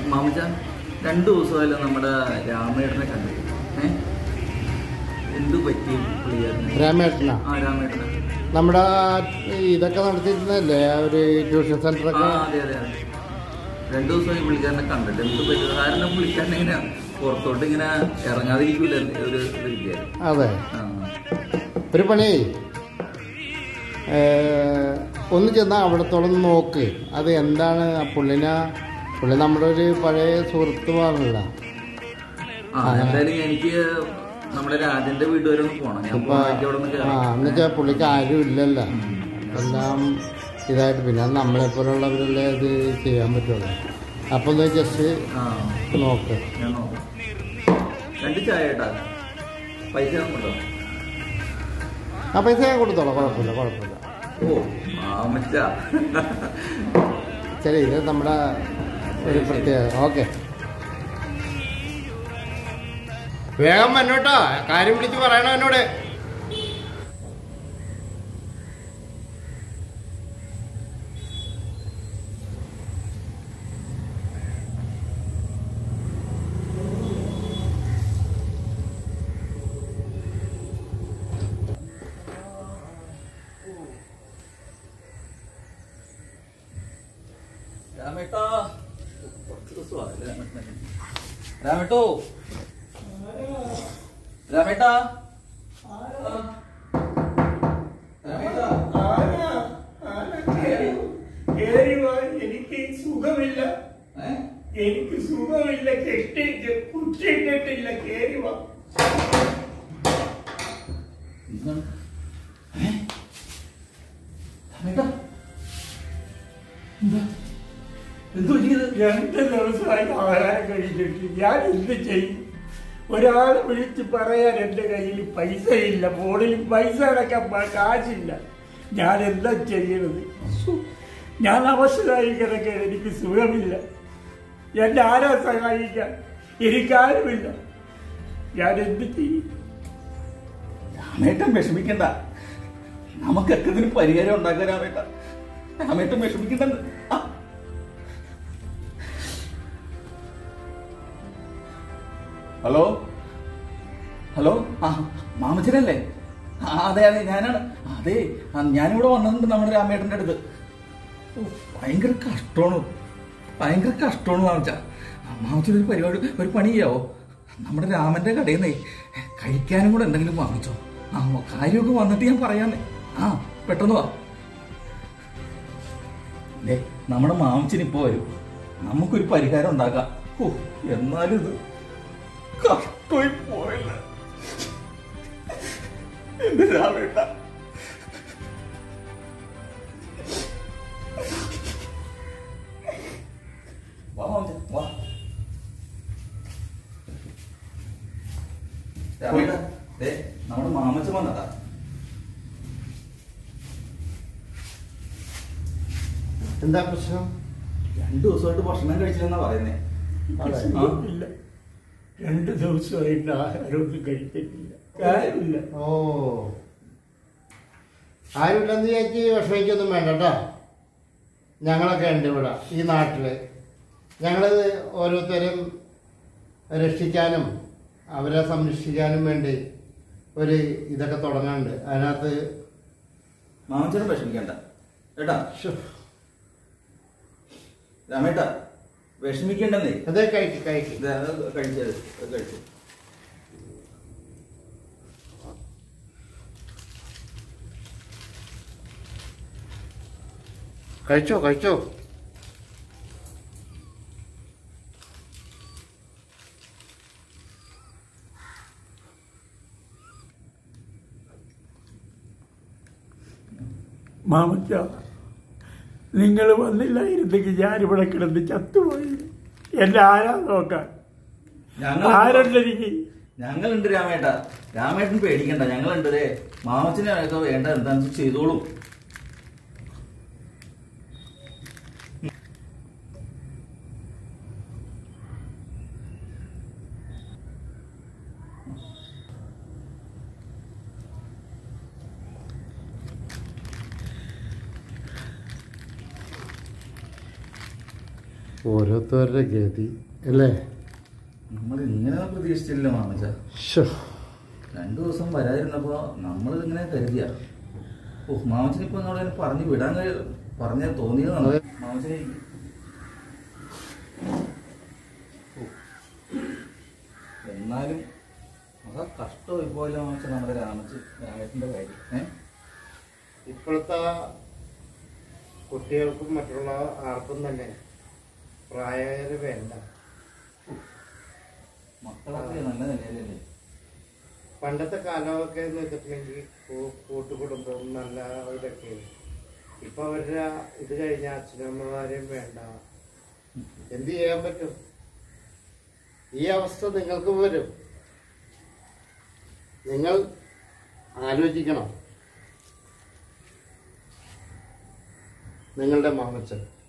മാമച്ച രണ്ടു ദിവസമായാലും നമ്മുടെ രാമേട്ടനെ കണ്ടിട്ട് ഏ എന്ത് പറ്റി പുള്ളിയായിരുന്നു രാമേട്ടനാ ആ രാമേട്ടനെ നമ്മുടെ ആ ഇതൊക്കെ നടത്തിയിരുന്നല്ലേ ആ ഒരു ട്യൂഷൻ ആ സെന്ററൊക്കെ അതെ അതെ അതെ രണ്ടു ദിവസമായി പുള്ളിക്കാരനെ കണ്ടിട്ട് എന്ത് പറ്റി കാരണം പുള്ളിക്കാരനെ ഇങ്ങനെ പുറത്തോട്ട് ഇങ്ങനെ ഇറങ്ങാതിരിക്കൂല ഒരു രീതിയായിരുന്നു അതെ ആ ഒരു പണി ഒന്ന് ചെന്നാൽ അവിടത്തോളം നോക്ക് അത് എന്താണ് ആ പുള്ളിനെ പുള്ളി നമ്മുടെ ഒരു പഴയ സുഹൃത്ത് പറഞ്ഞില്ല ആ എന്തായാലും എനിക്ക് നമ്മുടെ രാജന്റെ വീട് വരെ ഒന്ന് പോണം ഞാൻ ഇപ്പൊ പോകാൻ അവിടെ ഒന്ന് ആ കയറാം എന്നുവെച്ചാൽ പുള്ളിക്ക് ആരും ഇല്ലല്ലോ എല്ലാം ഇതായിട്ട് പിന്നെ നമ്മളെ പോലുള്ളവരല്ലേ ഇത് ചെയ്യാൻ പറ്റുള്ളൂ അപ്പം ഒന്ന് ജസ്റ്റ് ആ നോക്ക് ഞാൻ നോക്കാം രണ്ട് ചായ കേട്ടാ പൈസ ഉണ്ടോ ആ പൈസ ഞാൻ കൊടുത്തോളാം കുഴപ്പമില്ല കുഴപ്പമില്ല ഓ മാമച്ച ശരി ഇത് നമ്മുടെ ഒരു പ്രത്യേകത ഓക്കെ വേഗം വന്നോട്ടോ കാര്യം വിളിച്ച് പറയണോ എന്നോട് രാമേട്ടാ കുറച്ച് ദിവസമായി രാമേട്ടനെ രാമേട്ടോ രാമേട്ടാ രാമേട്ടാ കേറി വാ, എനിക്ക് സുഖമില്ല ഏ? എനിക്ക് സുഖമില്ല കെട്ടിട്ട് കുറ്റിട്ടിട്ടില്ല കേറി വാ എന്താണ്? ഏ? രാമേട്ടാ എന്താ എന്ത് പറ്റിയത് രണ്ട് ദിവസമായി ആഹാരം കഴിച്ചിട്ട് ഞാൻ എന്ത് ചെയ്യും ഒരാളെ വിളിച്ച് പറയാൻ എൻ്റെ കയ്യിൽ പൈസയില്ല ഫോണിൽ പൈസ അടക്കാൻ പ- കാശില്ല ഞാൻ എന്താ ചെയ്യണത് ശ്ശോ, ഞാൻ അവശരായി കിടക്കുകയാണ് എനിക്ക് സുഖമില്ല എന്നെ ആരാ സഹായിക്കാൻ എനിക്കാരുമില്ല ഞാൻ എന്ത് ചെയ്യും രാമേട്ടൻ വിഷമിക്കണ്ട നമുക്കൊക്കെ ഇതിന് പരിഹാരം ഉണ്ടാക്കാൻ രാമേട്ട രാമേട്ടൻ വിഷമിക്കണ്ടെന്ന് ആ. ഹലോ ഹലോ ആ മാമച്ചനല്ലേ ആ അതെ അതെ ഞാനാണ് അതെ ആ, ഞാനിവിടെ വന്നിട്ടുണ്ട് നമ്മുടെ രാമേട്ടൻ്റെ അടുത്ത് ഓ, ഭയങ്കര കഷ്ടമാണ് ഭയങ്കര കഷ്ടമാണ് മാമച്ച മാമച്ചൻ ഒരു പരിപാടി ഒരു പണി ചെയ്യാവോ നമ്മുടെ രാമന്റെ കടയിൽ നിന്നേ കഴിക്കാനും കൂടെ എന്തെങ്കിലും വാങ്ങിച്ചോ ആ കാര്യമൊക്കെ വന്നിട്ട് ഞാൻ പറയാന്നേ ആ പെട്ടെന്ന് വാ ദേ നമ്മുടെ മാമച്ചൻ ഇപ്പോ വരും നമുക്കൊരു പരിഹാരം ഉണ്ടാക്കാം ഓ എന്നാലും ഇത് കഷ്ടമായി പോയല്ല എന്റെ രാമേട്ട വാ മാമച്ച വാ രാമേട്ട ദേ നമ്മുടെ മാമച്ചൻ വന്നതാ എന്താ പ്രശ്നം രണ്ടു ദിവസമായിട്ട് ഭക്ഷണം കഴിച്ചില്ലെന്നാ പറയുന്നേ എനിക്ക് സുഖമില്ല രണ്ട് ദിവസമായിട്ട് ആഹാരമൊന്നും കഴിച്ചിട്ടില്ല കാര്യമില്ല ഓ ആരുമില്ലെന്ന് വിചാരിച്ച് വിഷമിക്കൊന്നും വേണ്ട കേട്ടോ ഞങ്ങളൊക്കെ ഉണ്ട് ഇവിടെ ഈ നാട്ടില് ഞങ്ങൾ ഓരോരുത്തരും രക്ഷിക്കാനും അവരെ സംരക്ഷിക്കാനും വേണ്ടി ഒരു ഇതൊക്കെ തുടങ്ങാനുണ്ട് അതിനകത്ത് മാമച്ചനും വിഷമിക്കണ്ട ഏട്ടാ ശ്ശോ, രാമേട്ടാ വിഷമിക്കണ്ടെന്നേ അതേ കഴിക്ക് കഴിക്ക് ഇത് അത് കഴിച്ചത് അത് കഴിച്ചു കഴിച്ചോ കഴിച്ചോ മാമച്ച നിങ്ങൾ വന്നില്ലായിരുന്നെങ്കിൽ ഞാനിവിടെ കിടന്ന് ചത്തുപോയി എന്നെ ആരാ നോക്കാൻ ഞങ്ങൾ ആരുണ്ട് എനിക്ക് ഞങ്ങളുണ്ട് രാമേട്ട രാമേട്ടൻ പേടിക്കണ്ട ഞങ്ങളുണ്ട് ദേ മാമച്ചനെ ഒക്കെ വേണ്ട എന്താണെന്ന് വെച്ചാൽ ചെയ്തോളും ഓരോരുത്തരുടെ ഗതി അല്ലേ നമ്മൾ ഇങ്ങനെ പ്രതീക്ഷിച്ചില്ല മാമച്ച ഷോ രണ്ടു ദിവസം വരാതിരുന്നപ്പോ നമ്മൾ ഇങ്ങനെ കരുതിയ ഓ മാമച്ചന് ഇപ്പൊ എന്നോട് ഇങ്ങനെ പറഞ്ഞു വിടാൻ കഴി പറഞ്ഞ തോന്നിയതാണ് അതെ. മാമച്ചനെ ഓ. എന്നാലും മഹാ കഷ്ടമായി പോയല്ലോ മാമച്ച നമ്മുടെ രാമച്ച് രാമേട്ടന്റെ കാര്യം ഏഹ് ഇപ്പോഴത്തെ കുട്ടികൾക്കും മറ്റുള്ള ആർക്കും തന്നെ പ്രായമായവര് വേണ്ട മക്കളൊക്കെ നല്ല നിലയിലല്ലേ പണ്ടത്തെ കാലമൊക്കെ എന്ന് വെച്ചിട്ടുണ്ടെങ്കിൽ കൂ- കൂട്ടുകുടുംബം നല്ല ഇതൊക്കെ ഇപ്പൊ അവരുടെ ഇത് കഴിഞ്ഞ അച്ഛനമ്മമാരെയും വേണ്ട എന്ത് ചെയ്യാൻ പറ്റും ഈ അവസ്ഥ നിങ്ങൾക്ക് വരും നിങ്ങൾ ആലോചിക്കണം നിങ്ങളുടെ മാമച്ചൻ